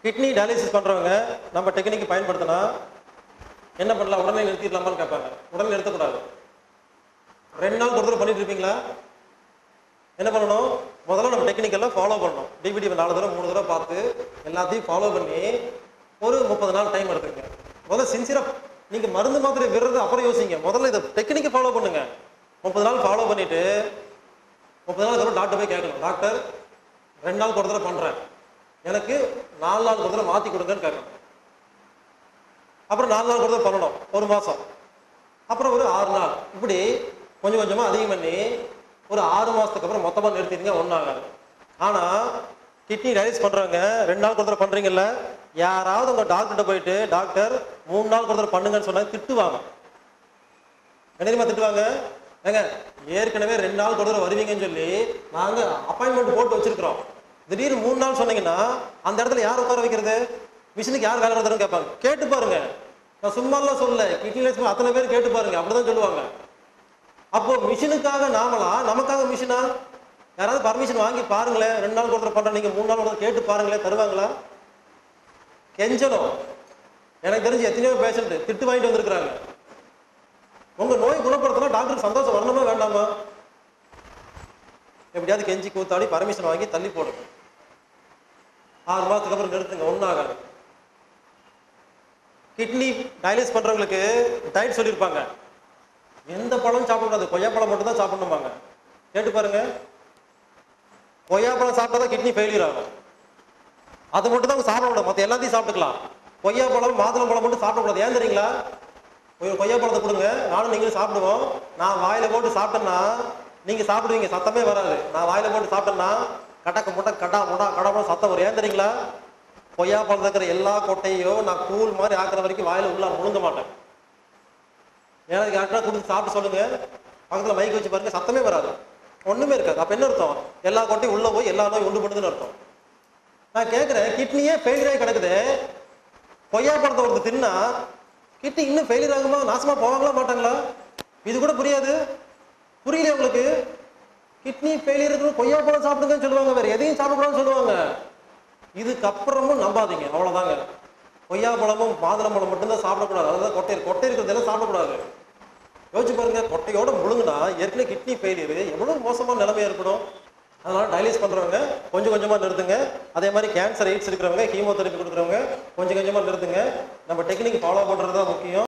kidney dialysis பண்ணுறவங்க நம்ம technique பயன்படுத்தினா என்ன பண்ணலாம் உடனே நிறுத்திடலாமான்னு கேட்பாங்க உடனே நிறுத்தக்கூடாது ரெண்டு நாள் ஒரு தடவை பண்ணிட்டு இருப்பீங்களா என்ன பண்ணணும் முதல்ல நம்ம டெக்னிக் எல்லாம் ஃபாலோ பண்ணணும் டிபிடி நாலு தடவை மூணு தடவை பார்த்து எல்லாத்தையும் ஃபாலோ பண்ணி ஒரு முப்பது நாள் டைம் எடுத்துங்க முதல்ல சின்சியராக நீங்கள் மருந்து மாத்திரை விடுறது அப்புறம் யோசிங்க முதல்ல இதை டெக்னிக்கை ஃபாலோ பண்ணுங்க முப்பது நாள் ஃபாலோ பண்ணிட்டு முப்பது நாள் அப்புறம் டாக்டர் போய் கேட்கணும் டாக்டர் ரெண்டு நாள் ஒரு தடவை பண்ணுறேன் எனக்கு நாலு நாள் ஒரு தடவை மாற்றி கொடுங்கன்னு கேட்கணும் அப்புறம் நாலு நாள் ஒரு தடவை பண்ணணும் ஒரு மாதம் அப்புறம் ஒரு ஆறு நாள் இப்படி கொஞ்சம் கொஞ்சமாக அதிகம் பண்ணி ஒரு ஆறு மாதத்துக்கு அப்புறம் மொத்தமாக நிறுத்திடுங்க ஒன்றும் ஆகாது ஆனால் கிட்னி டயாலிஸ் பண்ணுறவங்க ரெண்டு நாள் ஒருத்தர் பண்ணுறீங்கல்ல யாராவது உங்கள் டாக்டர்கிட்ட போயிட்டு டாக்டர் மூணு நாள் ஒருத்தர் பண்ணுங்கன்னு சொன்னா திட்டுவாங்க என்ன தெரியுமா திட்டுவாங்க ஏங்க ஏற்கனவே ரெண்டு நாள் ஒருத்தர் வருவீங்கன்னு சொல்லி நாங்கள் அப்பாயின்மெண்ட் போட்டு வச்சிருக்கிறோம் திடீர்னு மூணு நாள் சொன்னீங்கன்னா அந்த இடத்துல யார் உட்கார வைக்கிறது மிஷினுக்கு யார் வேலை நடத்துறதுன்னு கேட்பாங்க கேட்டு பாருங்க நான் சும்மாலாம் சொல்லல கிட்னி டயாலிஸ் அத்தனை பேர் கேட்டு பாருங்க அப்படிதான் சொல்லுவாங்க அப்போ மிஷினுக்காக நாமளா நமக்காக மிஷினா யாராவது பர்மிஷன் வாங்கி பாருங்களேன் ரெண்டு நாள் ஒருத்தர் பண்றேன் நீங்க மூணு நாள் ஒருத்தர் கேட்டு பாருங்களேன் தருவாங்களா கெஞ்சணும் எனக்கு தெரிஞ்சு எத்தனையோ பேஷண்ட் திட்டு வாங்கிட்டு வந்திருக்கிறாங்க உங்க நோய் குணப்படுத்தினா டாக்டர் சந்தோஷம் வரணுமா வேண்டாமா எப்படியாவது கெஞ்சி கூத்தாடி பர்மிஷன் வாங்கி தள்ளி போடுங்க ஆறு மாதத்துக்கு அப்புறம் நிறுத்துங்க ஒன்றும் ஆகாது கிட்னி டயாலிஸ் பண்றவங்களுக்கு டயட் சொல்லியிருப்பாங்க எந்த பழம் சாப்பிடக்கூடாது கொய்யாப்பழம் மட்டும் தான் சாப்பிடணுமாங்க கேட்டு பாருங்க கொய்யாப்பழம் சாப்பிட்டா தான் கிட்னி ஃபெயிலியர் ஆகும் அது மட்டும் தான் சாப்பிடக்கூடாது மற்ற எல்லாத்தையும் சாப்பிட்டுக்கலாம் கொய்யாப்பழம் மாதுளம்பழம் மட்டும் சாப்பிடக்கூடாது ஏன் தெரியுங்களா ஒரு கொய்யாப்பழத்தை கொடுங்க நானும் நீங்களும் சாப்பிடுவோம் நான் வாயில போட்டு சாப்பிட்டேன்னா நீங்க சாப்பிடுவீங்க சத்தமே வராது நான் வாயில போட்டு சாப்பிட்டேன்னா கடக்க முட்டை கடா முடா கடா சத்தம் வரும் ஏன் தெரியுங்களா கொய்யாப்பழம் இருக்கிற எல்லா கொட்டையும் நான் கூழ் மாதிரி ஆக்குற வரைக்கும் வாயில உள்ள முழுங்க மாட்டேன் எனக்கு யாருக்கா கொடுத்து சாப்பிட்டு சொல்லுங்க பக்கத்துல மைக் வச்சு பாருங்க சத்தமே வராது ஒண்ணுமே இருக்காது அப்ப என்ன அர்த்தம் எல்லா கொட்டையும் உள்ள போய் எல்லா நோயும் உண்டு பண்ணுதுன்னு அர்த்தம் நான் கேட்கிறேன் கிட்னியே ஃபெயிலியர் ஆகி கிடக்குது கொய்யாப்பழத்தை ஒருத்தர் தின்னா கிட்னி இன்னும் ஃபெயிலியர் ஆகுமா நாசமா போவாங்களா மாட்டாங்களா இது கூட புரியாது புரியல உங்களுக்கு கிட்னி ஃபெயிலியர் இருக்கு கொய்யாப்பழம் சாப்பிடுங்கன்னு சொல்லுவாங்க வேற எதையும் சாப்பிடக்கூடாதுன்னு சொல்லுவாங்க இதுக்கப்புறமும் நம்பாதீங்க அவ்வளவுதாங்க கொய்யாப்பழமும் மாதுளம்பழம் மட்டும்தான் சாப்பிடக்கூடாது அதாவது கொட்டை கொட்டை இருக்கிறதெல்லாம் சாப்பிடக்கூடாது யோசிச்சு பாருங்க கொட்டையோட முழுங்குனா ஏற்கனவே கிட்னி ஃபெயிலியர் எவ்வளவு மோசமான நிலைமை ஏற்படும் அதனால டயாலிஸ் பண்றவங்க கொஞ்சம் கொஞ்சமா நிறுத்துங்க அதே மாதிரி கேன்சர் எய்ட்ஸ் இருக்கிறவங்க கீமோதெரப்பி கொடுக்குறவங்க கொஞ்சம் கொஞ்சமா நிறுத்துங்க நம்ம டெக்னிக் ஃபாலோ பண்றது தான் முக்கியம்